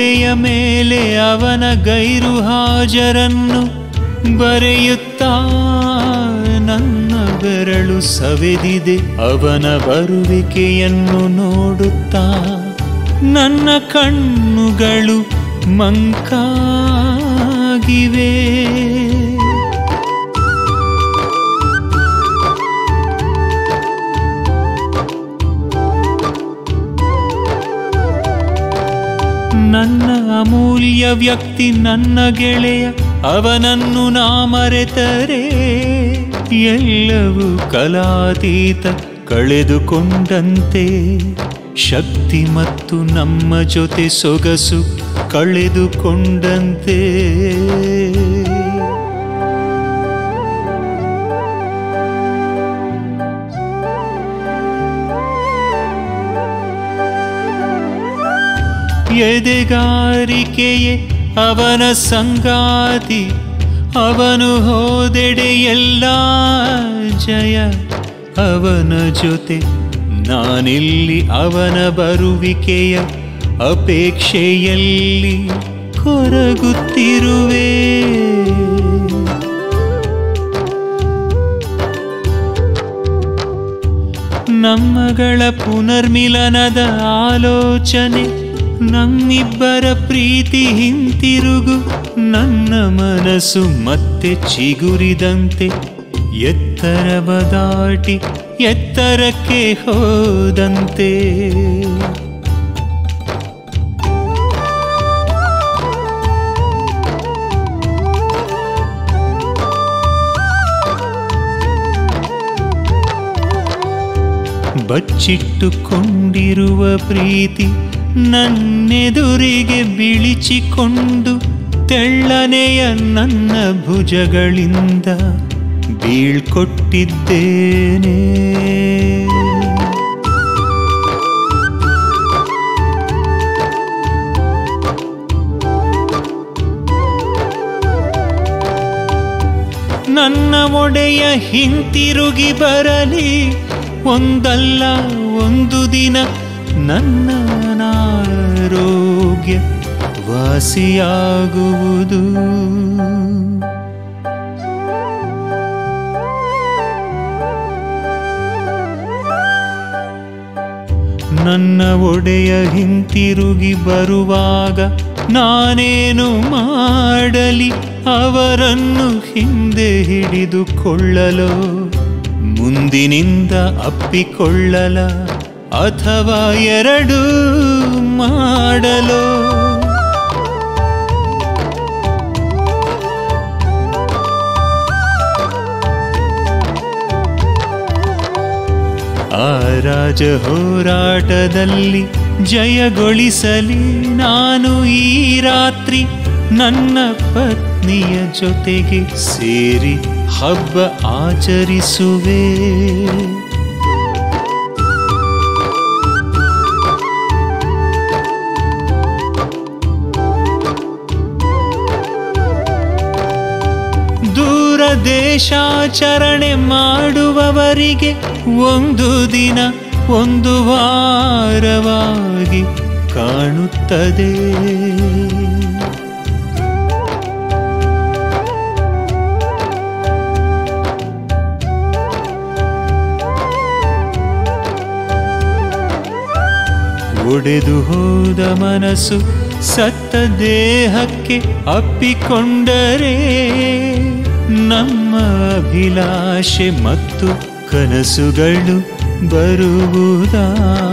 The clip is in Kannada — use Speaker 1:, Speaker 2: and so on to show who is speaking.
Speaker 1: ಗೋಡೆಯ ಮೇಲೆ ಅವನ ಗೈರು ಹಾಜರನ್ನು ಬರೆಯುತ್ತಾ ನನ್ನ ಬೆರಳು ಸವೆದಿದೆ ಅವನ ಬರುವಿಕೆಯನ್ನು ನೋಡುತ್ತಾ ನನ್ನ ಕಣ್ಣುಗಳು ಮಂಕಾಗಿವೆ ನನ್ನ ಅಮೂಲ್ಯ ವ್ಯಕ್ತಿ ನನ್ನ ಗೆಳೆಯ ಅವನನ್ನು ನಾ ಮರೆತರೆ ಎಲ್ಲವೂ ಕಲಾತೀತ ಕಳೆದುಕೊಂಡಂತೆ ಶಕ್ತಿ ಮತ್ತು ನಮ್ಮ ಜೊತೆ ಸೊಗಸು ಕಳೆದುಕೊಂಡಂತೆ ಎದೆಗಾರಿಕೆಯೇ ಅವನ ಸಂಗಾತಿ ಅವನು ಹೋದೆಡೆ ಎಲ್ಲ ಜಯ ಅವನ ಜೊತೆ ನಾನಿಲ್ಲಿ ಅವನ ಬರುವಿಕೆಯ ಅಪೇಕ್ಷೆಯಲ್ಲಿ ಕೊರಗುತ್ತಿರುವೆ ನಮ್ಮಗಳ ಪುನರ್ಮಿಲನದ ಆಲೋಚನೆ ನಮ್ಮಿಬ್ಬರ ಪ್ರೀತಿ ಹಿಂತಿರುಗು ನನ್ನ ಮನಸ್ಸು ಮತ್ತೆ ಚಿಗುರಿದಂತೆ ಎತ್ತರ ಬದಾಟಿ ಎತ್ತರಕ್ಕೆ ಹೋದಂತೆ ಬಚ್ಚಿಟ್ಟುಕೊಂಡಿರುವ ಪ್ರೀತಿ ನನ್ನೆದುರಿಗೆ ಬಿಳಿಚಿಕೊಂಡು ತೆಳ್ಳನೆಯ ನನ್ನ ಭುಜಗಳಿಂದ ಬೀಳ್ಕೊಟ್ಟಿದ್ದೇನೆ ನನ್ನ ಒಡೆಯ ಹಿಂತಿರುಗಿ ಬರಲಿ ಒಂದಲ್ಲ ಒಂದು ದಿನ ನನ್ನ ಅನಾರೋಗ್ಯ ವಾಸಿಯಾಗುವುದು ನನ್ನ ಒಡೆಯ ಹಿಂತಿರುಗಿ ಬರುವಾಗ ನಾನೇನು ಮಾಡಲಿ ಅವರನ್ನು ಹಿಂದೆ ಹಿಡಿದುಕೊಳ್ಳಲು ಮುಂದಿನಿಂದ ಅಪ್ಪಿಕೊಳ್ಳಲ ಅಥವಾ ಎರಡು ಮಾಡಲು ಆ ರಾಜ ಹೋರಾಟದಲ್ಲಿ ಜಯಗೊಳಿಸಲಿ ನಾನು ಈ ರಾತ್ರಿ ನನ್ನ ಪತ್ನಿಯ ಜೊತೆಗೆ ಸೇರಿ ಹಬ್ಬ ಆಚರಿಸುವೆ ದೂರ ದೇಶಾಚರಣೆ ಮಾಡುವವರಿಗೆ ಒಂದು ದಿನ ಒಂದು ವಾರವಾಗಿ ಕಾಣುತ್ತದೆ ಒಡೆದು ಹೋದ ಮನಸ್ಸು ಸತ್ತ ದೇಹಕ್ಕೆ ಅಪ್ಪಿಕೊಂಡರೆ ನಮ್ಮ ಅಭಿಲಾಷೆ ಮತ್ತು ಕನಸುಗಳು ಬರುವುದಾ